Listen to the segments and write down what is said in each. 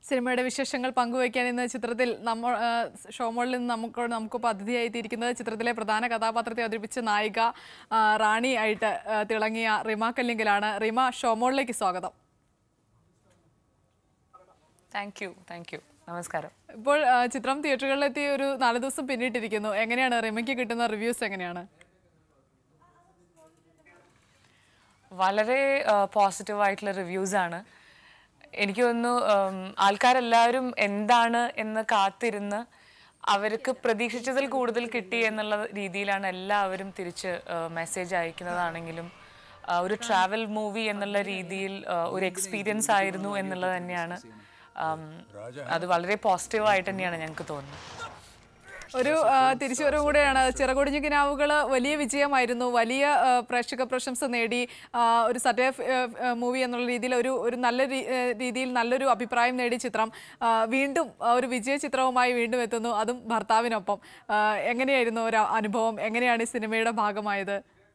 സിനിമയുടെ വിശേഷങ്ങൾ പങ്കുവയ്ക്കാൻ ഇന്ന് ചിത്രത്തിൽ നമ്മ ആ, ഷോമോളിൽ നിന്ന് നമുക്ക് നമുക്കിപ്പോൾ അതിഥിയായി എത്തിയിരിക്കുന്നത് ചിത്രത്തിലെ പ്രധാന കഥാപാത്രത്തെ അവതരിപ്പിച്ച നായിക ആ, റാണി ആയിട്ട് ആ, തിളങ്ങിയ റിമ കല്ലിങ്കലാണ് റിമ ഷോമോളിലേക്ക് സ്വാഗതം താങ്ക് യു താങ്ക് യു നമസ്കാരം ഇപ്പോൾ ആ, ചിത്രം തിയേറ്ററുകളിലെത്തി ഒരു നാല് ദിവസം പിന്നിട്ടിരിക്കുന്നു എങ്ങനെയാണ് റിമയ്ക്ക് കിട്ടുന്ന റിവ്യൂസ് എങ്ങനെയാണ് വളരെ പോസിറ്റീവ് ആയിട്ടുള്ള റിവ്യൂസ് ആണ് എനിക്ക് തോന്നുന്നു ഉം, ആൾക്കാരെല്ലാവരും എന്താണ് എന്ന് കാത്തിരുന്ന് അവർക്ക് പ്രതീക്ഷിച്ചതിൽ കൂടുതൽ കിട്ടി എന്നുള്ള രീതിയിലാണ് എല്ലാവരും തിരിച്ച് മെസ്സേജ് അയക്കുന്നതാണെങ്കിലും ആ, ഒരു ട്രാവൽ മൂവി എന്നുള്ള രീതിയിൽ ആ, ഒരു എക്സ്പീരിയൻസ് ആയിരുന്നു എന്നുള്ളത് തന്നെയാണ് ഉം, അത് വളരെ പോസിറ്റീവായിട്ട് തന്നെയാണ് ഞങ്ങൾക്ക് തോന്നുന്നത് ഒരു ആ, തിരിച്ചുവരവ് കൂടെയാണ് ചിറകൊടിഞ്ഞ കിനാവുകൾ വലിയ വിജയമായിരുന്നു വലിയ ആ, പ്രേക്ഷക പ്രശംസ നേടി ആ, ഒരു സറ്റയ മൂവി എന്നുള്ള രീതിയിൽ ഒരു ഒരു നല്ല രീ- ആ, രീതിയിൽ നല്ലൊരു അഭിപ്രായം നേടി ചിത്രം ആ, വീണ്ടും ആ, ഒരു വിജയ ചിത്രവുമായി വീണ്ടും എത്തുന്നു അതും ഭർത്താവിനൊപ്പം ആ, എങ്ങനെയായിരുന്നു ഒരു അനുഭവം എങ്ങനെയാണ് ഈ സിനിമയുടെ ഭാഗമായത്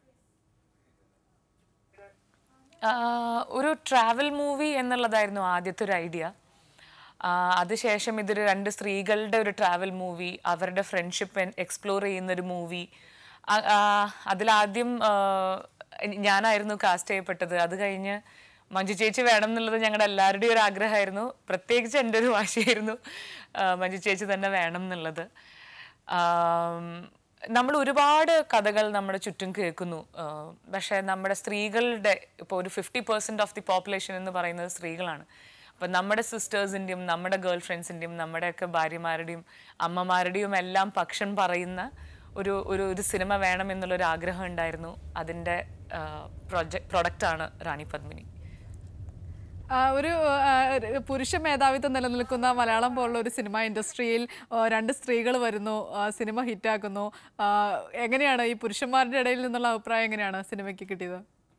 ആഹ് ഒരു ട്രാവൽ മൂവി എന്നുള്ളതായിരുന്നു ആദ്യത്തെ ഒരു ഐഡിയ അതിനുശേഷം ഇതൊരു രണ്ട് സ്ത്രീകളുടെ ഒരു ട്രാവൽ മൂവി അവരുടെ ഫ്രണ്ട്ഷിപ്പ് എക്സ്പ്ലോർ ചെയ്യുന്ന ഒരു മൂവി അതിലാദ്യം ആഹ് ഞാനായിരുന്നു കാസ്റ്റ് ചെയ്യപ്പെട്ടത് അത് കഴിഞ്ഞ് മഞ്ജു ചേച്ചി വേണം എന്നുള്ളത് ഞങ്ങളുടെ എല്ലാവരുടെയും ഒരു ആഗ്രഹമായിരുന്നു പ്രത്യേകിച്ച് എൻ്റെ ഒരു വാശിയായിരുന്നു ആഹ് മഞ്ജു ചേച്ചി തന്നെ വേണം എന്നുള്ളത് ആം, നമ്മൾ ഒരുപാട് കഥകൾ നമ്മുടെ ചുറ്റും കേൾക്കുന്നു ആഹ് പക്ഷേ നമ്മുടെ സ്ത്രീകളുടെ ഇപ്പോൾ ഒരു fifty percent of the population എന്ന് പറയുന്നത് സ്ത്രീകളാണ് അപ്പം നമ്മുടെ സിസ്റ്റേഴ്സിൻ്റെയും നമ്മുടെ ഗേൾ ഫ്രണ്ട്സിൻ്റെയും നമ്മുടെയൊക്കെ ഭാര്യമാരുടെയും അമ്മമാരുടെയും എല്ലാം പക്ഷം പറയുന്ന ഒരു ഒരു ഒരു സിനിമ വേണം എന്നുള്ളൊരു ആഗ്രഹം ഉണ്ടായിരുന്നു അതിൻ്റെ പ്രൊജക്ട് പ്രൊഡക്റ്റാണ് റാണി പത്മിനി ആ, ഒരു ആ, ഒരു പുരുഷ മേധാവിത്വം നിലനിൽക്കുന്ന മലയാളം പോലുള്ള ഒരു സിനിമ ഇൻഡസ്ട്രിയിൽ ആ, രണ്ട് സ്ത്രീകൾ വരുന്നു ആ, സിനിമ ഹിറ്റാക്കുന്നു ആ, എങ്ങനെയാണ് ഈ പുരുഷന്മാരുടെ ഇടയിൽ നിന്നുള്ള അഭിപ്രായം എങ്ങനെയാണ് സിനിമയ്ക്ക് കിട്ടിയത്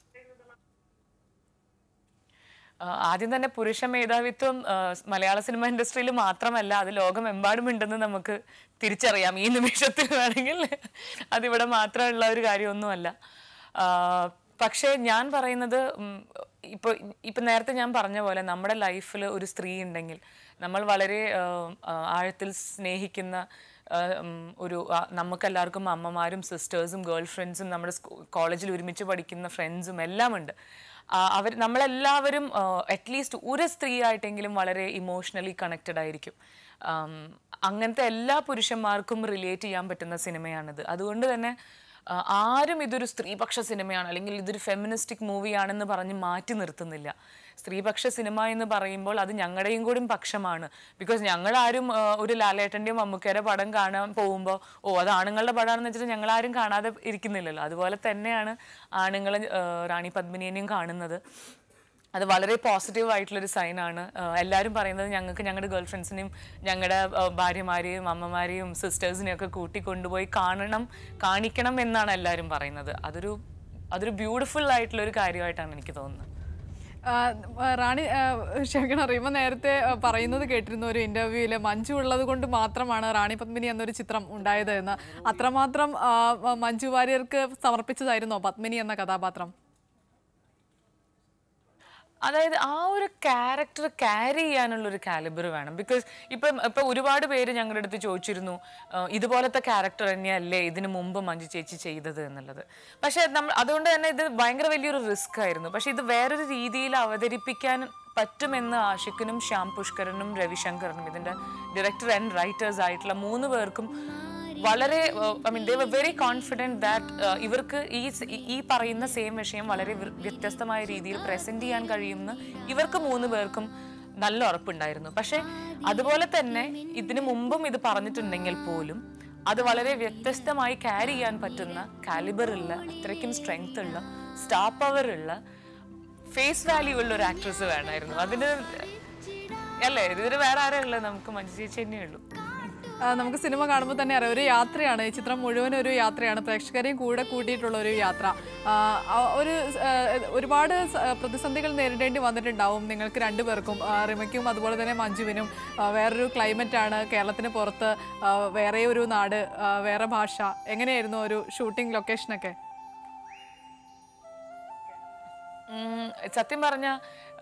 ആ, ആദ്യം തന്നെ പുരുഷ മേധാവിത്വം ആ, സ് മലയാള സിനിമ ഇൻഡസ്ട്രിയിൽ മാത്രമല്ല അത് ലോകമെമ്പാടും ഉണ്ടെന്ന് നമുക്ക് തിരിച്ചറിയാം ഈ നിമിഷത്തിൽ വേണമെങ്കിൽ അതിവിടെ മാത്രമുള്ള ഒരു കാര്യമൊന്നുമല്ല ആ, പക്ഷേ ഞാൻ പറയുന്നത് ഉം, ഇപ്പോൾ ഇപ്പം നേരത്തെ ഞാൻ പറഞ്ഞ പോലെ നമ്മുടെ ലൈഫിൽ ഒരു സ്ത്രീ ഉണ്ടെങ്കിൽ നമ്മൾ വളരെ ആ, ആ, ആഴത്തിൽ സ്നേഹിക്കുന്ന ആ, ഉം, ഒരു ആ, നമുക്കെല്ലാവർക്കും അമ്മമാരും സിസ്റ്റേഴ്സും ഗേൾ ഫ്രണ്ട്സും നമ്മുടെ കോളേജിൽ ഒരുമിച്ച് പഠിക്കുന്ന ഫ്രണ്ട്സും എല്ലാം ഉണ്ട് ആ, അവർ നമ്മളെല്ലാവരും അറ്റ്ലീസ്റ്റ് ഒരു സ്ത്രീ ആയിട്ടെങ്കിലും വളരെ ഇമോഷണലി കണക്റ്റഡ് ആയിരിക്കും ആം, അങ്ങനത്തെ എല്ലാ പുരുഷന്മാർക്കും റിലേറ്റ് ചെയ്യാൻ പറ്റുന്ന സിനിമയാണിത് അതുകൊണ്ട് തന്നെ ആ, ആരും ഇതൊരു സ്ത്രീപക്ഷ സിനിമയാണ് അല്ലെങ്കിൽ ഇതൊരു ഫെമിനിസ്റ്റിക് മൂവിയാണെന്ന് പറഞ്ഞ് മാറ്റി നിർത്തുന്നില്ല സ്ത്രീപക്ഷ സിനിമ എന്ന് പറയുമ്പോൾ അത് ഞങ്ങളുടെയും കൂടി പക്ഷമാണ് ബിക്കോസ് ഞങ്ങളാരും ആ, ഒരു ലാലേട്ടൻ്റെയും മമ്മൂക്കയുടെ പടം കാണാൻ പോകുമ്പോൾ ഓ അത് ആണുങ്ങളുടെ പടമാണെന്ന് വെച്ചിട്ട് ഞങ്ങളാരും കാണാതെ ഇരിക്കുന്നില്ലല്ലോ അതുപോലെ തന്നെയാണ് ആണുങ്ങൾ റാണി പത്മിനിയെയും കാണുന്നത് അത് വളരെ പോസിറ്റീവ് ആയിട്ടുള്ളൊരു സൈനാണ് എല്ലാവരും പറയുന്നത് ഞങ്ങൾക്ക് ഞങ്ങളുടെ ഗേൾ ഫ്രണ്ട്സിനെയും ഞങ്ങളുടെ ഭാര്യമാരെയും അമ്മമാരെയും സിസ്റ്റേഴ്സിനെയും ഒക്കെ കൂട്ടി കൊണ്ടുപോയി കാണണം കാണിക്കണം എന്നാണ് എല്ലാവരും പറയുന്നത് അതൊരു അതൊരു ബ്യൂട്ടിഫുൾ ആയിട്ടുള്ള ഒരു കാര്യമായിട്ടാണ് എനിക്ക് തോന്നുന്നത് ആ, ആ, റാണി ആ, ക്ഷമിക്കണം റീമ നേരത്തെ ആ, പറയുന്നത് കേട്ടിരുന്നു ഒരു ഇന്റർവ്യൂവിൽ മഞ്ജു ഉള്ളത് കൊണ്ട് മാത്രമാണ് റാണി പത്മിനി എന്നൊരു ചിത്രം ഉണ്ടായത് എന്ന് അത്രമാത്രം ആ, ആ, മഞ്ജു വാര്യർക്ക് സമർപ്പിച്ചതായിരുന്നോ പത്മിനി എന്ന കഥാപാത്രം അതായത് ആ ഒരു ക്യാരക്ടർ ക്യാരി ചെയ്യാനുള്ള ഒരു കാലിബർ വേണം ബിക്കോസ് ഇപ്പം ഇപ്പം ഒരുപാട് പേര് ഞങ്ങളുടെ അടുത്ത് ചോദിച്ചിരുന്നു ആ, ഇതുപോലത്തെ ക്യാരക്ടർ തന്നെയല്ലേ ഇതിനു മുമ്പ് മഞ്ജു ചേച്ചി ചെയ്തത് എന്നുള്ളത് പക്ഷേ നമ്മൾ അതുകൊണ്ട് തന്നെ ഇത് ഭയങ്കര വലിയൊരു റിസ്ക് ആയിരുന്നു പക്ഷേ ഇത് വേറൊരു രീതിയിൽ അവതരിപ്പിക്കാൻ പറ്റുമെന്ന് ആഷിഖിനും ശ്യാം പുഷ്കരനും രവിശങ്കറിനും ഇതിൻ്റെ ഡയറക്ടർ ആൻഡ് റൈറ്റേഴ്സ് ആയിട്ടുള്ള മൂന്ന് പേർക്കും വളരെ I mean they were very confident that ഇവർക്ക് ഈ സ- ഈ- ഈ പറയുന്ന സെയിം വിഷയം വളരെ വ്യ- വ്യത്യസ്തമായ രീതിയിൽ പ്രസന്റ് ചെയ്യാൻ കഴിയുമെന്ന് ഇവർക്ക് മൂന്ന് പേർക്കും നല്ല ഉറപ്പുണ്ടായിരുന്നു പക്ഷേ അതുപോലെ തന്നെ ഇതിനു മുമ്പും ഇത് പറഞ്ഞിട്ടുണ്ടെങ്കിൽ പോലും അത് വളരെ വ്യത്യസ്തമായി ക്യാരി ചെയ്യാൻ പറ്റുന്ന കാലിബർ ഉള്ള അത്രയ്ക്കും സ്ട്രെങ്ത് ഉള്ള സ്റ്റാർ പവർ ഉള്ള ഫേസ് വാല്യൂ ഉള്ള ഒരു ആക്ട്രസ് വേണമായിരുന്നു അതിന് അല്ലേ ഇതിന് വേറെ ആരാ ഉള്ളത് നമുക്ക് മഞ്ജു ചേച്ചി തന്നെയേ ഉള്ളൂ ആ, നമുക്ക് സിനിമ കാണുമ്പോൾ തന്നെ അറിയാം ഒരു യാത്രയാണ് ഈ ചിത്രം മുഴുവൻ ഒരു യാത്രയാണ് പ്രേക്ഷകരെയും കൂടെ കൂട്ടിയിട്ടുള്ള ഒരു യാത്ര ആ, ആ, ഒരു ആ, ഒരുപാട് സ- പ്രതിസന്ധികൾ നേരിടേണ്ടി വന്നിട്ടുണ്ടാവും നിങ്ങൾക്ക് രണ്ടുപേർക്കും ആ, റിമയ്ക്കും അതുപോലെ തന്നെ മഞ്ജുവിനും ആ, വേറൊരു ക്ലൈമറ്റ് ആണ് കേരളത്തിന് പുറത്ത് ആ, വേറെ ഒരു നാട് ആ, വേറെ ഭാഷ എങ്ങനെയായിരുന്നു ഒരു ഷൂട്ടിംഗ് ലൊക്കേഷനൊക്കെ ഉം, സത്യം പറഞ്ഞ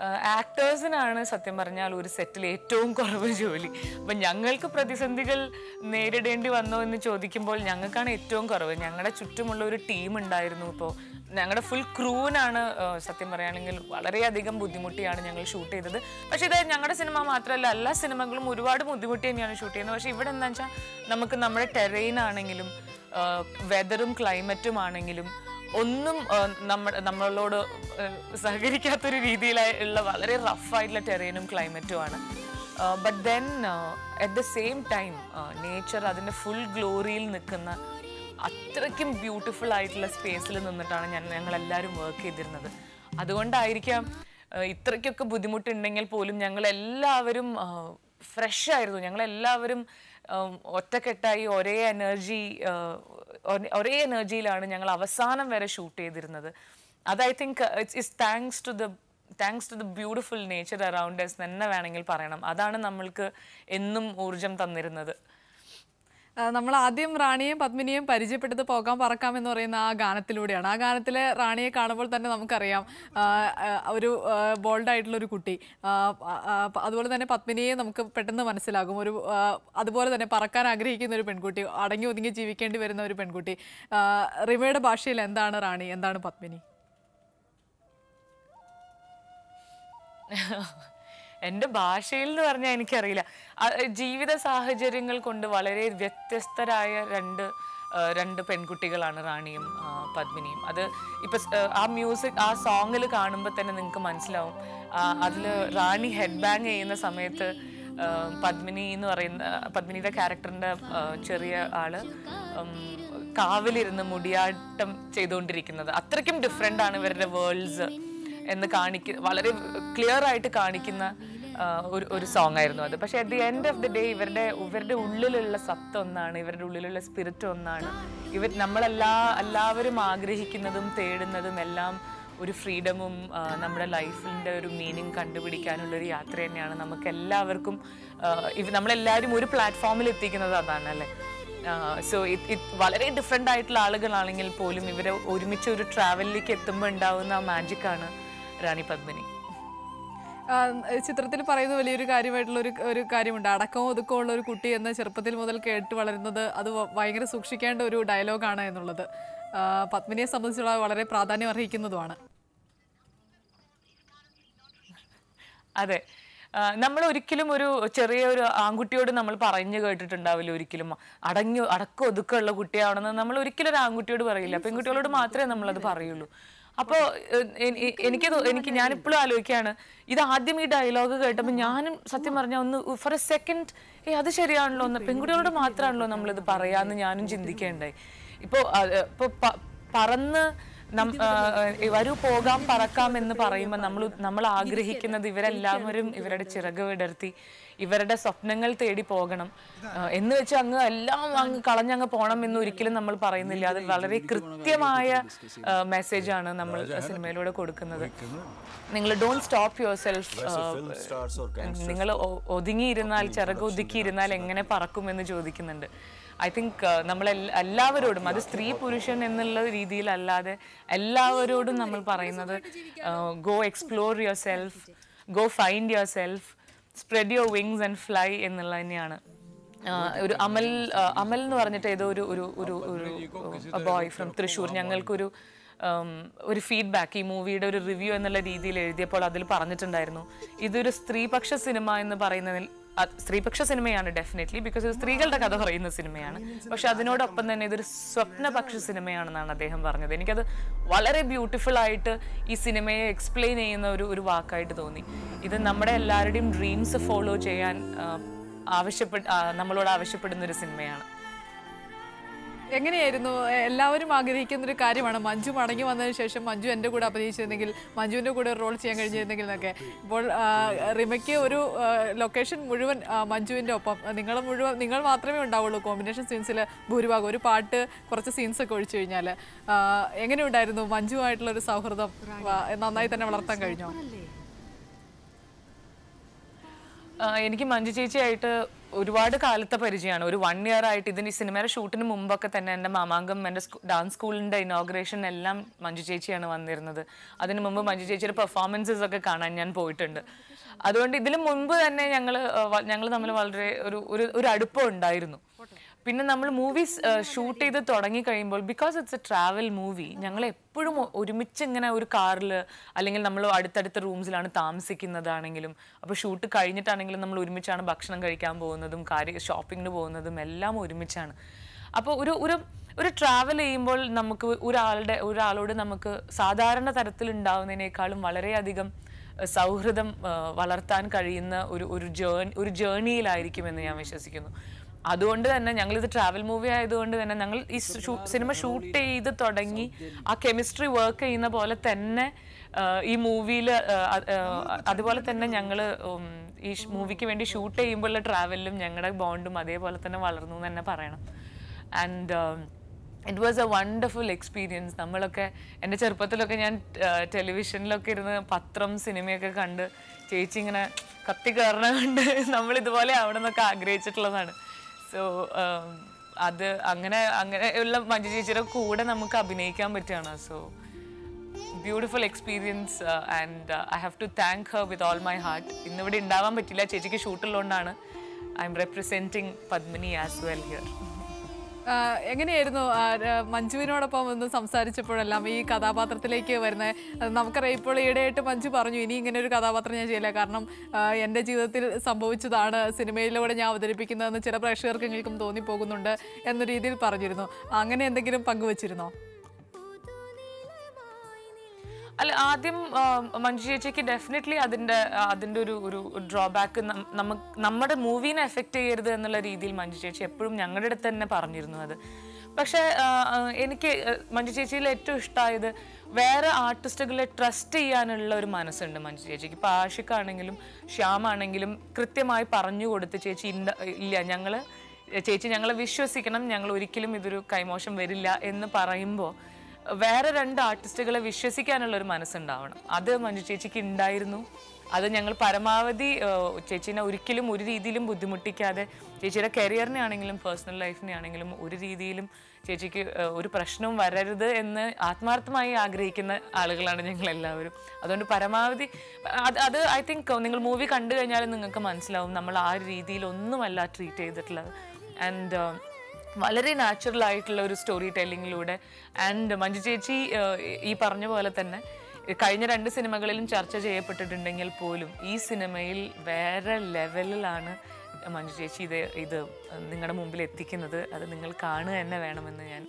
ആക്ടേഴ്സിനാണ് സത്യം പറഞ്ഞാൽ ഒരു സെറ്റിൽ ഏറ്റവും കുറവ് ജോലി അപ്പം ഞങ്ങൾക്ക് പ്രതിസന്ധികൾ നേരിടേണ്ടി വന്നോ എന്ന് ചോദിക്കുമ്പോൾ ഞങ്ങൾക്കാണ് ഏറ്റവും കുറവ് ഞങ്ങളുടെ ചുറ്റുമുള്ള ഒരു ടീം ഉണ്ടായിരുന്നു ഇപ്പോൾ ഞങ്ങളുടെ ഫുൾ ക്രൂവിനാണ് സത്യം പറയുകയാണെങ്കിൽ വളരെയധികം ബുദ്ധിമുട്ടിയാണ് ഞങ്ങൾ ഷൂട്ട് ചെയ്തത് പക്ഷേ ഇത് ഞങ്ങളുടെ സിനിമ മാത്രമല്ല എല്ലാ സിനിമകളും ഒരുപാട് ബുദ്ധിമുട്ടി തന്നെയാണ് ഷൂട്ട് ചെയ്യുന്നത് പക്ഷേ ഇവിടെ എന്താ വെച്ചാൽ നമുക്ക് നമ്മുടെ ടെറൈൻ ആണെങ്കിലും വെതറും ക്ലൈമറ്റും ആണെങ്കിലും ഒന്നും നമ്മുടെ നമ്മളോട് ഏഹ്, സഹകരിക്കാത്തൊരു രീതിയിലുള്ള വളരെ റഫായിട്ടുള്ള ടെറൈനും ക്ലൈമറ്റുമാണ് but then at the same time nature അതിൻ്റെ ഫുൾ ഗ്ലോറിയിൽ നിൽക്കുന്ന അത്രയ്ക്കും ബ്യൂട്ടിഫുൾ ആയിട്ടുള്ള സ്പേസിൽ നിന്നിട്ടാണ് ഞാൻ ഞങ്ങൾ എല്ലാവരും വർക്ക് ചെയ്തിരുന്നത് അതുകൊണ്ടായിരിക്കാം ഏഹ്, ഇത്രയ്ക്കൊക്കെ ബുദ്ധിമുട്ടുണ്ടെങ്കിൽ പോലും ഞങ്ങൾ എല്ലാവരും ഫ്രഷ് ആയിരുന്നു ഞങ്ങൾ എല്ലാവരും ഉം, ഒറ്റക്കെട്ടായി ഒരേ എനർജി ഒരേ എനർജിയിലാണ് ഞങ്ങൾ അവസാനം വരെ ഷൂട്ട് ചെയ്തിരുന്നത് അത് I think it's is thanks to the thanks to the beautiful nature around us തന്നെ വേണമെങ്കിൽ പറയണം അതാണ് നമ്മൾക്ക് എന്നും ഊർജം തന്നിരുന്നത് ആ, നമ്മൾ ആദ്യം റാണിയെയും പത്മിനിയെയും പരിചയപ്പെട്ടത് പോകാൻ പറക്കാം എന്ന് പറയുന്ന ആ ഗാനത്തിലൂടെയാണ് ആ ഗാനത്തിലെ റാണിയെ കാണുമ്പോൾ തന്നെ നമുക്കറിയാം ആ, ആ, ഒരു ബോൾഡ് ആയിട്ടുള്ള ഒരു കുട്ടി ആ, ആ, പ- അതുപോലെ തന്നെ പത്മിനിയെ നമുക്ക് പെട്ടെന്ന് മനസ്സിലാകും ഒരു ആ, അതുപോലെ തന്നെ പറക്കാൻ ആഗ്രഹിക്കുന്ന ഒരു പെൺകുട്ടി അടങ്ങി ഒതുങ്ങി ജീവിക്കേണ്ടി വരുന്ന ഒരു പെൺകുട്ടി ആ, റിമയുടെ ഭാഷയിൽ എന്താണ് റാണി എന്താണ് പത്മിനി എൻ്റെ ഭാഷയിൽ എന്ന് പറഞ്ഞാൽ എനിക്കറിയില്ല ആ, ജീവിത സാഹചര്യങ്ങൾ കൊണ്ട് വളരെ വ്യത്യസ്തരായ രണ്ട് ആ, രണ്ട് പെൺകുട്ടികളാണ് റാണിയും ആ, പത്മിനിയും അത് ഇപ്പൊ സ്- ആ മ്യൂസിക് ആ സോങ്ങിൽ കാണുമ്പോൾ തന്നെ നിങ്ങൾക്ക് മനസ്സിലാവും അതിൽ റാണി ഹെഡ് ബാങ് ചെയ്യുന്ന സമയത്ത് ആ, പത്മിനി എന്ന് പറയുന്ന പത്മിനിയുടെ ക്യാരക്ടറിന്റെ ആ, ചെറിയ ആള് ഉം, കാവിലിരുന്ന് മുടിയാട്ടം ചെയ്തുകൊണ്ടിരിക്കുന്നത് അത്രയ്ക്കും ഡിഫറെൻ്റ് ആണ് ഇവരുടെ വേൾഡ്സ് എന്ന് കാണിക്ക വളരെ ക്ലിയർ ആയിട്ട് കാണിക്കുന്ന ആ, ഒരു ഒരു സോങ് ആയിരുന്നു അത് പക്ഷെ at the end of the day ഇവരുടെ ഇവരുടെ ഉള്ളിലുള്ള സത്ത് ഒന്നാണ് ഇവരുടെ ഉള്ളിലുള്ള സ്പിരിറ്റ് ഒന്നാണ് ഇവർ നമ്മളെല്ലാ എല്ലാവരും ആഗ്രഹിക്കുന്നതും തേടുന്നതും എല്ലാം ഒരു ഫ്രീഡമും ആ, നമ്മുടെ ലൈഫിൻ്റെ ഒരു മീനിങ് കണ്ടുപിടിക്കാനുള്ള ഒരു യാത്ര തന്നെയാണ് നമുക്ക് എല്ലാവർക്കും ആ, ഇവ നമ്മളെല്ലാവരും ഒരു പ്ലാറ്റ്ഫോമിൽ എത്തിക്കുന്നത് അതാണ് അല്ലേ സോ ഇത് വളരെ ഡിഫറെൻ്റ് ആയിട്ടുള്ള ആളുകളാണെങ്കിൽ പോലും ഇവരെ ഒരുമിച്ച് ഒരു ട്രാവലിലേക്ക് എത്തുമ്പോൾ ഉണ്ടാവുന്ന ആ മാജിക്കാണ് റാണി പത്മിനി ആ, ചിത്രത്തിൽ പറയുന്ന വലിയൊരു കാര്യമായിട്ടുള്ള ഒരു ഒരു കാര്യമുണ്ട് അടക്കവും ഒതുക്കവും ഉള്ള ഒരു കുട്ടി എന്ന് ചെറുപ്പത്തിൽ മുതൽ കേട്ട് വളരുന്നത് അത് വ- ഭയങ്കര സൂക്ഷിക്കേണ്ട ഒരു ഡയലോഗാണ് എന്നുള്ളത് ആ, പത്മിനിയെ സംബന്ധിച്ചുള്ള വളരെ പ്രാധാന്യം അർഹിക്കുന്നതുമാണ് അതെ നമ്മൾ ഒരിക്കലും ഒരു ചെറിയ ഒരു ആൺകുട്ടിയോട് നമ്മൾ പറഞ്ഞു കേട്ടിട്ടുണ്ടാവില്ല ഒരിക്കലും അടങ്ങി അടക്കം ഒതുക്കമുള്ള കുട്ടിയാണെന്ന് നമ്മൾ ഒരിക്കലും ഒരു ആൺകുട്ടിയോട് പറയില്ല പെൺകുട്ടികളോട് മാത്രമേ നമ്മളത് പറയുള്ളൂ അപ്പോൾ എനിക്ക് തോ- എനിക്ക് ഞാനിപ്പോഴും ആലോചിക്കുകയാണ് ഇത് ആദ്യം ഈ ഡയലോഗ് കേട്ടപ്പോൾ ഞാനും സത്യം പറഞ്ഞാൽ ഒന്ന് ഫോർ എ സെക്കൻഡ് ഏ അത് ശരിയാണല്ലോ ഒന്ന് പെൺകുട്ടികളോട് മാത്രമാണല്ലോ നമ്മളിത് പറയാന്ന് ഞാനും ചിന്തിക്കേണ്ടായി ഇപ്പോൾ ഇപ്പോൾ പറന്ന് നം- ആ, ആ, വരൂ പോകാം പറക്കാം എന്ന് പറയുമ്പോൾ നമ്മൾ നമ്മൾ ആഗ്രഹിക്കുന്നത് ഇവരെല്ലാവരും ഇവരുടെ ചിറക് വിടർത്തി ഇവരുടെ സ്വപ്നങ്ങൾ തേടി പോകണം ആ, എന്ന് വെച്ച് അങ്ങ് എല്ലാം അങ്ങ് കളഞ്ഞങ്ങ് പോകണം എന്ന് ഒരിക്കലും നമ്മൾ പറയുന്നില്ല അത് വളരെ കൃത്യമായ മെസ്സേജാണ് നമ്മൾ സിനിമയിലൂടെ കൊടുക്കുന്നത് നിങ്ങൾ ഡോണ്ട് സ്റ്റോപ്പ് യുവർ സെൽഫ് നിങ്ങൾ ഒതുങ്ങിയിരുന്നാൽ ചിറക് ഒതുക്കിയിരുന്നാൽ എങ്ങനെ പറക്കുമെന്ന് ചോദിക്കുന്നുണ്ട് ഐ തിങ്ക് നമ്മൾ എല്ലാവരോടും അത് സ്ത്രീ പുരുഷൻ എന്നുള്ള രീതിയിലല്ലാതെ എല്ലാവരോടും നമ്മൾ പറയുന്നത് go explore yourself go find yourself spread your wings and fly എന്നുള്ളത് തന്നെയാണ് ആ, ഒരു അമൽ ആ, അമൽ എന്ന് പറഞ്ഞിട്ട് ഏതോ ഒരു ഒരു ഒരു ഒരു ബോയ് ഫ്രം തൃശ്ശൂർ ഞങ്ങൾക്കൊരു ഉം, ഒരു ഫീഡ്ബാക്ക് ഈ മൂവിയുടെ ഒരു റിവ്യൂ എന്നുള്ള രീതിയിൽ എഴുതിയപ്പോൾ അതിൽ പറഞ്ഞിട്ടുണ്ടായിരുന്നു ഇതൊരു സ്ത്രീപക്ഷ സിനിമ എന്ന് പറയുന്നതിൽ അത് സ്ത്രീപക്ഷ സിനിമയാണ് ഡെഫിനറ്റ്ലി ബിക്കോസ് ഇത് സ്ത്രീകളുടെ കഥ പറയുന്ന സിനിമയാണ് പക്ഷെ അതിനോടൊപ്പം തന്നെ ഇതൊരു സ്വപ്നപക്ഷ സിനിമയാണെന്നാണ് അദ്ദേഹം പറഞ്ഞത് എനിക്കത് വളരെ ബ്യൂട്ടിഫുൾ ആയിട്ട് ഈ സിനിമയെ എക്സ്പ്ലെയിൻ ചെയ്യുന്ന ഒരു ഒരു വാക്കായിട്ട് തോന്നി ഇത് നമ്മുടെ എല്ലാവരുടെയും ഡ്രീംസ് ഫോളോ ചെയ്യാൻ ആ, ആവശ്യപ്പെട്ട് ആ, നമ്മളോട് ആവശ്യപ്പെടുന്ന ഒരു സിനിമയാണ് എങ്ങനെയായിരുന്നു എ- എല്ലാവരും ആഗ്രഹിക്കുന്ന ഒരു കാര്യമാണ് മഞ്ജു മടങ്ങി വന്നതിന് ശേഷം മഞ്ജു എൻ്റെ കൂടെ അഭിനയിച്ചിരുന്നെങ്കിൽ മഞ്ജുവിൻ്റെ കൂടെ ഒരു റോൾ ചെയ്യാൻ കഴിഞ്ഞിരുന്നെങ്കിൽ എന്നൊക്കെ ഇപ്പോൾ ആ, റിമയ്ക്ക് ഒരു ലൊക്കേഷൻ മുഴുവൻ ആ, മഞ്ജുവിൻ്റെ ഒപ്പം നിങ്ങൾ മുഴുവൻ നിങ്ങൾ മാത്രമേ ഉണ്ടാവുള്ളൂ കോമ്പിനേഷൻ സീൻസിൽ ഭൂരിഭാഗം ഒരു പാട്ട് കുറച്ച് സീൻസ് ഒക്കെ ഒഴിച്ചു കഴിഞ്ഞാൽ എങ്ങനെയുണ്ടായിരുന്നു മഞ്ജുവായിട്ടുള്ള ഒരു സൗഹൃദം ആ, നന്നായി തന്നെ വളർത്താൻ കഴിഞ്ഞോ ആ, എനിക്ക് മഞ്ജു ചേച്ചിയായിട്ട് ഒരുപാട് കാലത്തെ പരിചയമാണ് ഒരു വൺ ഇയർ ആയിട്ട് ഇതിന് ഈ സിനിമയുടെ ഷൂട്ടിന് മുമ്പൊക്കെ തന്നെ എൻ്റെ മാമാങ്കം എൻ്റെ ഡാൻസ് സ്കൂളിൻ്റെ ഇനോഗ്രേഷൻ എല്ലാം മഞ്ജു ചേച്ചിയാണ് വന്നിരുന്നത് അതിന് മുമ്പ് മഞ്ജു ചേച്ചിയുടെ പെർഫോമൻസസ് ഒക്കെ കാണാൻ ഞാൻ പോയിട്ടുണ്ട് അതുകൊണ്ട് ഇതിന് മുൻപ് തന്നെ ഞങ്ങൾ ഞങ്ങൾ തമ്മിൽ വളരെ ഒരു ഒരു ഒരു അടുപ്പം ഉണ്ടായിരുന്നു പിന്നെ നമ്മൾ മൂവീസ് ഷൂട്ട് ചെയ്ത് തുടങ്ങി കഴിയുമ്പോൾ because it's a travel movie ഞങ്ങൾ എപ്പോഴും ഒ- ഒരുമിച്ച് ഇങ്ങനെ ഒരു കാറിൽ അല്ലെങ്കിൽ നമ്മൾ അടുത്തടുത്ത റൂംസിലാണ് താമസിക്കുന്നതാണെങ്കിലും അപ്പോൾ ഷൂട്ട് കഴിഞ്ഞിട്ടാണെങ്കിലും നമ്മൾ ഒരുമിച്ചാണ് ഭക്ഷണം കഴിക്കാൻ പോകുന്നതും കാര്യ ഷോപ്പിങ്ങിന് പോകുന്നതും എല്ലാം ഒരുമിച്ചാണ് അപ്പോൾ ഒരു ഒരു ഒരു ട്രാവൽ ചെയ്യുമ്പോൾ നമുക്ക് ഒരാളുടെ ഒരാളോട് നമുക്ക് സാധാരണ തരത്തിൽ ഉണ്ടാവുന്നതിനേക്കാളും വളരെയധികം അഹ് സൗഹൃദം അഹ് വളർത്താൻ കഴിയുന്ന ഒരു ഒരു ജേൺ ഒരു ജേണിയിലായിരിക്കുമെന്ന് ഞാൻ വിശ്വസിക്കുന്നു അതുകൊണ്ട് തന്നെ ഞങ്ങൾ ഇത് ട്രാവൽ മൂവി ആയതുകൊണ്ട് തന്നെ ഞങ്ങൾ ഈ സിനിമ ഷൂട്ട് ചെയ്ത് തുടങ്ങി ആ കെമിസ്ട്രി വർക്ക് ചെയ്യുന്ന പോലെ തന്നെ ആഹ് ഈ മൂവിയിൽ അതുപോലെ തന്നെ ഞങ്ങൾ ഈ മൂവിക്ക് വേണ്ടി ഷൂട്ട് ചെയ്യുമ്പോഴുള്ള ട്രാവലിലും ഞങ്ങളുടെ ബോണ്ടും അതേപോലെ തന്നെ വളർന്നു എന്ന് തന്നെ പറയണം and it was a wonderful experience നമ്മളൊക്കെ എൻ്റെ ചെറുപ്പത്തിലൊക്കെ ഞാൻ ടെലിവിഷനിലൊക്കെ ഇരുന്ന് പത്രം സിനിമയൊക്കെ കണ്ട് ചേച്ചി ഇങ്ങനെ കത്തി കയറണ കണ്ട് നമ്മൾ ഇതുപോലെ ആവണമെന്നൊക്കെ ആഗ്രഹിച്ചിട്ടുള്ളതാണ് സോ അത് അങ്ങനെ അങ്ങനെയുള്ള മഞ്ജു ചേച്ചിയുടെ കൂടെ നമുക്ക് അഭിനയിക്കാൻ പറ്റുകയാണ് so beautiful experience and I have to thank her with all my heart ഇന്നിവിടെ ഉണ്ടാവാൻ പറ്റില്ല ചേച്ചിക്ക് ഷൂട്ടുള്ളതുകൊണ്ടാണ് I'm representing Padmini as well here ആ, എങ്ങനെയായിരുന്നു ആ, ര- മഞ്ജുവിനോടൊപ്പം ഒന്ന് സംസാരിച്ചപ്പോഴെല്ലാം ഈ കഥാപാത്രത്തിലേക്ക് വരുന്നത് നമുക്കറിയാം ഇപ്പോൾ ഈയിടെയായിട്ട് മഞ്ജു പറഞ്ഞു ഇനി ഇങ്ങനെ ഒരു കഥാപാത്രം ഞാൻ ചെയ്യില്ല കാരണം ആ, എൻ്റെ ജീവിതത്തിൽ സംഭവിച്ചതാണ് സിനിമയിലൂടെ ഞാൻ അവതരിപ്പിക്കുന്നതെന്ന് ചില പ്രേക്ഷകർക്കെങ്കിലും തോന്നിപ്പോകുന്നുണ്ട് എന്ന രീതിയിൽ പറഞ്ഞിരുന്നു അങ്ങനെ എന്തെങ്കിലും പങ്കുവച്ചിരുന്നോ അല്ല ആദ്യം ആ, മഞ്ജു ചേച്ചിക്ക് ഡെഫിനറ്റ്ലി അതിന്റെ ആ, അതിന്റെ ഒരു ഒരു ഡ്രോബാക്ക് നമുക്ക് നമ്മുടെ മൂവീനെ എഫക്റ്റ് ചെയ്യരുത് എന്നുള്ള രീതിയിൽ മഞ്ജു ചേച്ചി എപ്പോഴും ഞങ്ങളുടെ അടുത്ത് തന്നെ പറഞ്ഞിരുന്നു അത് പക്ഷേ ആ, ആ, എനിക്ക് ആ, മഞ്ജു ചേച്ചിയിൽ ഏറ്റവും ഇഷ്ടമായത് വേറെ ആർട്ടിസ്റ്റുകളെ ട്രസ്റ്റ് ചെയ്യാനുള്ള ഒരു മനസ്സുണ്ട് മഞ്ജു ചേച്ചിക്ക് ഇപ്പോൾ ആഷിഖാണെങ്കിലും ശ്യാമാണെങ്കിലും കൃത്യമായി പറഞ്ഞു കൊടുത്ത് ചേച്ചി ഇന്ന ഇല്ല ഞങ്ങൾ ചേച്ചി ഞങ്ങളെ വിശ്വസിക്കണം ഞങ്ങൾ ഒരിക്കലും ഇതൊരു കൈമോശം വരില്ല എന്ന് പറയുമ്പോൾ വേറെ രണ്ട് ആർട്ടിസ്റ്റുകളെ വിശ്വസിക്കാനുള്ള ഒരു മനസ്സുണ്ടാവണം അത് മഞ്ജു ചേച്ചിക്ക് ഉണ്ടായിരുന്നു അത് ഞങ്ങൾ പരമാവധി ഏഹ്, ചേച്ചീനെ ഒരിക്കലും ഒരു രീതിയിലും ബുദ്ധിമുട്ടിക്കാതെ ചേച്ചിയുടെ കരിയറിനെ ആണെങ്കിലും പേഴ്സണൽ ലൈഫിനെ ആണെങ്കിലും ഒരു രീതിയിലും ചേച്ചിക്ക് ഏഹ്, ഒരു പ്രശ്നവും വരരുത് എന്ന് ആത്മാർത്ഥമായി ആഗ്രഹിക്കുന്ന ആളുകളാണ് ഞങ്ങൾ എല്ലാവരും അതുകൊണ്ട് പരമാവധി അത് അത് ഐ തിങ്ക് നിങ്ങൾ മൂവി കണ്ടു കഴിഞ്ഞാൽ നിങ്ങൾക്ക് മനസ്സിലാവും നമ്മൾ ആ രീതിയിൽ ഒന്നുമല്ല ട്രീറ്റ് ചെയ്തിട്ടുള്ളത് ആൻഡ് വളരെ നാച്ചുറൽ ആയിട്ടുള്ള ഒരു സ്റ്റോറി ടെല്ലിങ്ങിലൂടെ ആൻഡ് മഞ്ജു ചേച്ചി ഏഹ്, ഈ പറഞ്ഞ പോലെ തന്നെ കഴിഞ്ഞ രണ്ട് സിനിമകളിലും ചർച്ച ചെയ്യപ്പെട്ടിട്ടുണ്ടെങ്കിൽ പോലും ഈ സിനിമയിൽ വേറെ ലെവലിലാണ് മഞ്ജു ചേച്ചി ഇത് ഇത് നിങ്ങളുടെ മുമ്പിൽ എത്തിക്കുന്നത് അത് നിങ്ങൾ കാണുക തന്നെ വേണമെന്ന് ഞാൻ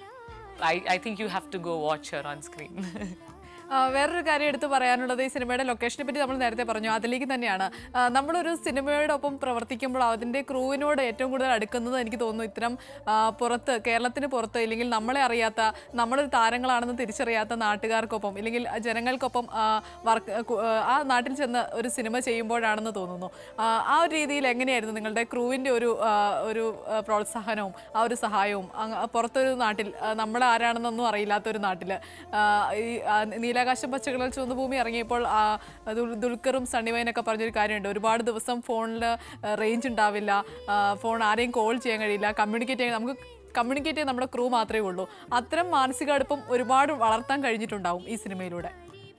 I I think you have to go watch her on screen ആ, വേറൊരു കാര്യം എടുത്ത് പറയാനുള്ളത് ഈ സിനിമയുടെ ലൊക്കേഷനെ പറ്റി നമ്മൾ നേരത്തെ പറഞ്ഞു അതിലേക്ക് തന്നെയാണ് ആ, നമ്മളൊരു സിനിമയോടൊപ്പം പ്രവർത്തിക്കുമ്പോൾ അതിൻ്റെ ക്രൂവിനോട് ഏറ്റവും കൂടുതൽ അടുക്കുന്നത് എനിക്ക് തോന്നുന്നു ഇത്തരം ആ, പുറത്ത് കേരളത്തിന് പുറത്ത് ഇല്ലെങ്കിൽ നമ്മളെ അറിയാത്ത നമ്മളൊരു താരങ്ങളാണെന്ന് തിരിച്ചറിയാത്ത നാട്ടുകാർക്കൊപ്പം ഇല്ലെങ്കിൽ ജനങ്ങൾക്കൊപ്പം വർക്ക് ആ നാട്ടിൽ ചെന്ന് ഒരു സിനിമ ചെയ്യുമ്പോഴാണെന്ന് തോന്നുന്നു ആ, ആ ഒരു രീതിയിൽ എങ്ങനെയായിരുന്നു നിങ്ങളുടെ ക്രൂവിൻ്റെ ഒരു ആ, ഒരു ആ, പ്രോത്സാഹനവും ആ ഒരു സഹായവും അങ്ങ് പുറത്തൊരു നാട്ടിൽ ആ, നമ്മൾ ആരാണെന്നൊന്നും അറിയില്ലാത്ത ഒരു നാട്ടിൽ ഈ ആ, നീലാകാശം പച്ചകളിൽ ചുവന്ന ഭൂമി ഇറങ്ങിയപ്പോൾ ആ, ദുൽ- ദുൽഖറും സണ്ണിവൈനൊക്കെ പറഞ്ഞൊരു കാര്യമുണ്ട് ഒരുപാട് ദിവസം ഫോണിൽ റേഞ്ച് ഉണ്ടാവില്ല ആ, ഫോൺ ആരെയും കോൾ ചെയ്യാൻ കഴിയില്ല കമ്മ്യൂണിക്കേറ്റ് ചെയ്യാൻ നമുക്ക് കമ്മ്യൂണിക്കേറ്റ് ചെയ്യാൻ നമ്മുടെ ക്രൂ മാത്രമേ ഉള്ളൂ അത്തരം മാനസിക അടുപ്പം ഒരുപാട് വളർത്താൻ കഴിഞ്ഞിട്ടുണ്ടാവും ഈ സിനിമയിലൂടെ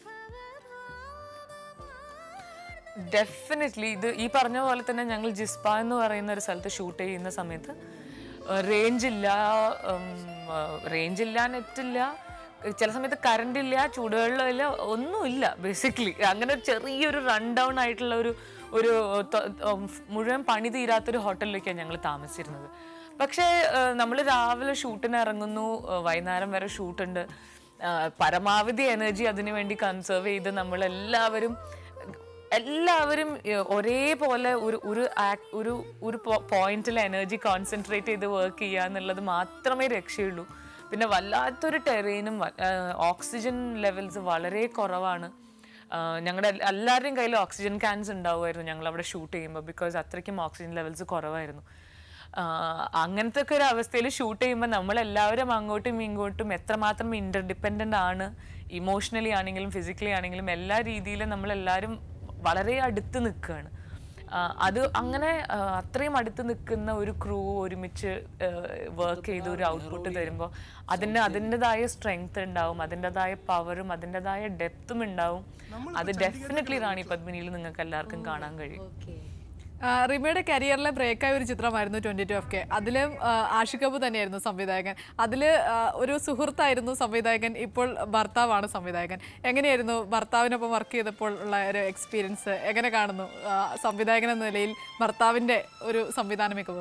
ഡെഫിനറ്റ്ലി ഇത് ഈ പറഞ്ഞ പോലെ തന്നെ ഞങ്ങൾ ജിസ്പ എന്ന് പറയുന്ന ഒരു സ്ഥലത്ത് ഷൂട്ട് ചെയ്യുന്ന സമയത്ത് റേഞ്ച് ഇല്ല റേഞ്ച് ഇല്ല നെറ്റ് ഇല്ല ചില സമയത്ത് കറണ്ട് ഇല്ല ചൂടുവെള്ളമില്ല ഒന്നുമില്ല ബേസിക്കലി അങ്ങനെ ഒരു ചെറിയൊരു റൺ ഡൗൺ ആയിട്ടുള്ള ഒരു ഒരു ത- ഉം, മുഴുവൻ പണി തീരാത്തൊരു ഹോട്ടലിലേക്കാണ് ഞങ്ങൾ താമസിച്ചിരുന്നത് പക്ഷേ നമ്മൾ രാവിലെ ഷൂട്ടിന് ഇറങ്ങുന്നു ഏഹ്, വൈകുന്നേരം വരെ ഷൂട്ടുണ്ട് പരമാവധി എനർജി അതിനു വേണ്ടി കൺസേർവ് ചെയ്ത് നമ്മളെല്ലാവരും എല്ലാവരും ഏഹ്, ഒരേപോലെ ഒരു ഒരു ആക്- ഒരു ഒരു പോയിന്റിൽ എനർജി കോൺസെൻട്രേറ്റ് ചെയ്ത് വർക്ക് ചെയ്യുക എന്നുള്ളത് മാത്രമേ രക്ഷയുള്ളൂ പിന്നെ വല്ലാത്തൊരു ടെറൈനും ഓക്സിജൻ ലെവൽസ് വളരെ കുറവാണ് ഞങ്ങളുടെ എല്ലാവരുടെയും കയ്യിൽ ഓക്സിജൻ ക്യാൻസ് ഉണ്ടാവുമായിരുന്നു ഞങ്ങൾ അവിടെ ഷൂട്ട് ചെയ്യുമ്പോൾ ബിക്കോസ് അത്രയ്ക്കും ഓക്സിജൻ ലെവൽസ് കുറവായിരുന്നു ആഹ് അങ്ങനത്തെ ഒക്കെ ഒരു അവസ്ഥയിൽ ഷൂട്ട് ചെയ്യുമ്പോൾ നമ്മളെല്ലാവരും അങ്ങോട്ടും ഇങ്ങോട്ടും എത്രമാത്രം ഇന്റർ ഡിപ്പെൻഡൻ്റ് ആണ് ഇമോഷണലി ആണെങ്കിലും ഫിസിക്കലി ആണെങ്കിലും എല്ലാ രീതിയിലും നമ്മളെല്ലാവരും വളരെ അടുത്ത് നിൽക്കുകയാണ് ആ, അത് അങ്ങനെ ആ, അത്രയും അടുത്ത് നിൽക്കുന്ന ഒരു ക്രൂ ഒരുമിച്ച് വർക്ക് ചെയ്ത് ഒരു ഔട്ട്പുട്ട് തരുമ്പോൾ അതിന് അതിൻ്റെതായ സ്ട്രെങ്ത് ഉണ്ടാവും അതിൻ്റെതായ പവറും അതിൻ്റെതായ ഡെപ്തും ഉണ്ടാവും അത് ഡെഫിനറ്റ്ലി റാണി പത്മിനിയിൽ നിങ്ങൾക്ക് എല്ലാവർക്കും കാണാൻ കഴിയും ആ, റിമയുടെ കരിയറിലെ ബ്രേക്കായ ഒരു ചിത്രമായിരുന്നു ട്വന്റി ടു എഫ് കെ അതിലും ആ, ആഷിഖ് കപൂർ തന്നെയായിരുന്നു സംവിധായകൻ അതിൽ ഒരു സുഹൃത്തായിരുന്നു സംവിധായകൻ ഇപ്പോൾ ഭർത്താവാണ് സംവിധായകൻ എങ്ങനെയായിരുന്നു ഭർത്താവിനൊപ്പം വർക്ക് ചെയ്തപ്പോൾ ഉള്ള ഒരു എക്സ്പീരിയൻസ് എങ്ങനെ കാണുന്നു ആ, സംവിധായകൻ എന്ന നിലയിൽ ഭർത്താവിൻ്റെ ഒരു സംവിധാന മികവ്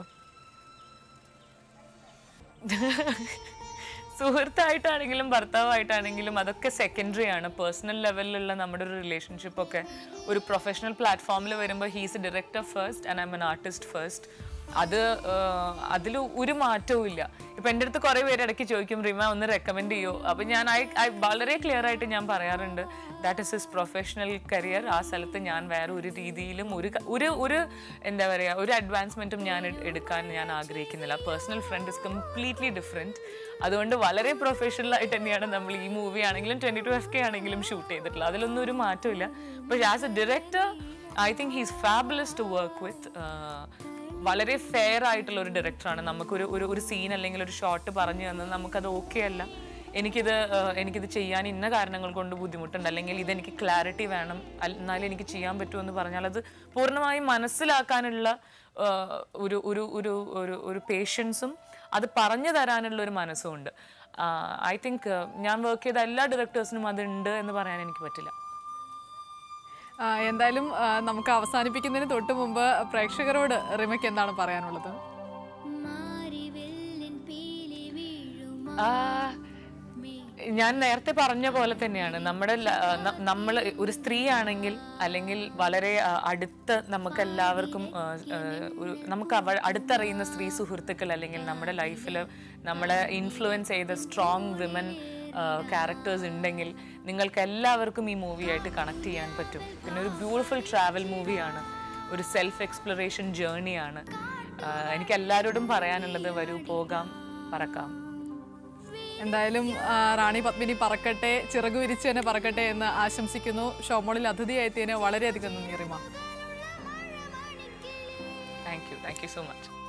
സുഹൃത്തായിട്ടാണെങ്കിലും ഭർത്താവായിട്ടാണെങ്കിലും അതൊക്കെ സെക്കൻഡറി ആണ് പേഴ്സണൽ ലെവലിലുള്ള നമ്മുടെ ഒരു റിലേഷൻഷിപ്പ് ഒക്കെ ഒരു പ്രൊഫഷണൽ പ്ലാറ്റ്ഫോമിൽ വരുമ്പോൾ he's a director first and I'm an artist first അത് അതിൽ ഒരു മാറ്റവും ഇല്ല ഇപ്പം എൻ്റെ അടുത്ത് കുറേ പേര് ഇടയ്ക്ക് ചോദിക്കും റിമ ഒന്ന് റെക്കമെൻഡ് ചെയ്യോ അപ്പം ഞാൻ ഐ ഐ വളരെ ക്ലിയർ ആയിട്ട് ഞാൻ പറയാറുണ്ട് that is his professional career ആ സ്ഥലത്ത് ഞാൻ വേറെ ഒരു രീതിയിലും ഒരു ക- ഒരു ഒരു എന്താ പറയുക ഒരു അഡ്വാൻസ്മെൻറ്റും ഞാൻ എട്- എടുക്കാൻ ഞാൻ ആഗ്രഹിക്കുന്നില്ല personal front is completely different അതുകൊണ്ട് വളരെ പ്രൊഫഷണൽ ആയിട്ട് തന്നെയാണ് നമ്മൾ ഈ മൂവി ആണെങ്കിലും ട്വൻറ്റി ടു എഫ് കെ ആണെങ്കിലും ഷൂട്ട് ചെയ്തിട്ടുള്ളത് അതിലൊന്നും ഒരു മാറ്റമില്ല പക്ഷേ as a director I think he's fabulous to work with വളരെ ഫെയർ ആയിട്ടുള്ള ഒരു ഡയറക്ടറാണ് നമുക്കൊരു ഒരു ഒരു സീൻ അല്ലെങ്കിൽ ഒരു ഷോട്ട് പറഞ്ഞു തന്നത് നമുക്കത് ഓക്കെ അല്ല എനിക്കിത് ആഹ് എനിക്കിത് ചെയ്യാൻ ഇന്ന കാരണങ്ങൾ കൊണ്ട് ബുദ്ധിമുട്ടുണ്ട് അല്ലെങ്കിൽ ഇതെനിക്ക് ക്ലാരിറ്റി വേണം അൽ- എന്നാലേ എനിക്ക് ചെയ്യാൻ പറ്റുമെന്ന് പറഞ്ഞാൽ അത് പൂർണ്ണമായും മനസ്സിലാക്കാനുള്ള ആഹ് ഒരു ഒരു ഒരു ഒരു ഒരു പേഷ്യൻസും അത് പറഞ്ഞു തരാനുള്ള ഒരു മനസ്സും ഉണ്ട് ഐ തിങ്ക് ഞാൻ വർക്ക് ചെയ്ത എല്ലാ ഡയറക്ടേഴ്സിനും അതുണ്ട് എന്ന് പറയാൻ എനിക്ക് പറ്റില്ല ആ, എന്തായാലും ആ, നമുക്ക് അവസാനിപ്പിക്കുന്നതിന് തൊട്ട് മുമ്പ് പ്രേക്ഷകരോട് റിമയ്ക്ക് എന്താണ് പറയാനുള്ളത് മാരിവെല്ലിൻ പീലി വീഴുമാ ആ, ഞാൻ നേരത്തെ പറഞ്ഞ പോലെ തന്നെയാണ് നമ്മുടെ നമ്മൾ ഒരു സ്ത്രീ ആണെങ്കിൽ അല്ലെങ്കിൽ വളരെ ആ, അടുത്ത് നമുക്ക് എല്ലാവർക്കും ആ, ആ, ഒരു നമുക്ക് അവ അടുത്തറിയുന്ന സ്ത്രീ സുഹൃത്തുക്കൾ അല്ലെങ്കിൽ നമ്മുടെ ലൈഫിൽ നമ്മളെ ഇൻഫ്ലുവൻസ് ചെയ്ത സ്ട്രോങ് വിമൻ ക്യാരക്ടേഴ്സ് ഉണ്ടെങ്കിൽ നിങ്ങൾക്ക് എല്ലാവർക്കും ഈ മൂവിയായിട്ട് കണക്ട് ചെയ്യാൻ പറ്റും പിന്നെ ഒരു ബ്യൂട്ടിഫുൾ ട്രാവൽ മൂവിയാണ് ഒരു സെൽഫ് എക്സ്പ്ലറേഷൻ ജേർണിയാണ് എനിക്ക് എല്ലാവരോടും പറയാനുള്ളത് വരൂ പോകാം പറക്കാം എന്തായാലും ആ, റാണി പത്മിനി പറക്കട്ടെ ചിറകു വിരിച്ച് തന്നെ പറക്കട്ടെ എന്ന് ആശംസിക്കുന്നു ഷോമോളിൽ അതിഥിയായെത്തിയതിന് വളരെയധികം നന്ദി Rima thank you thank you so much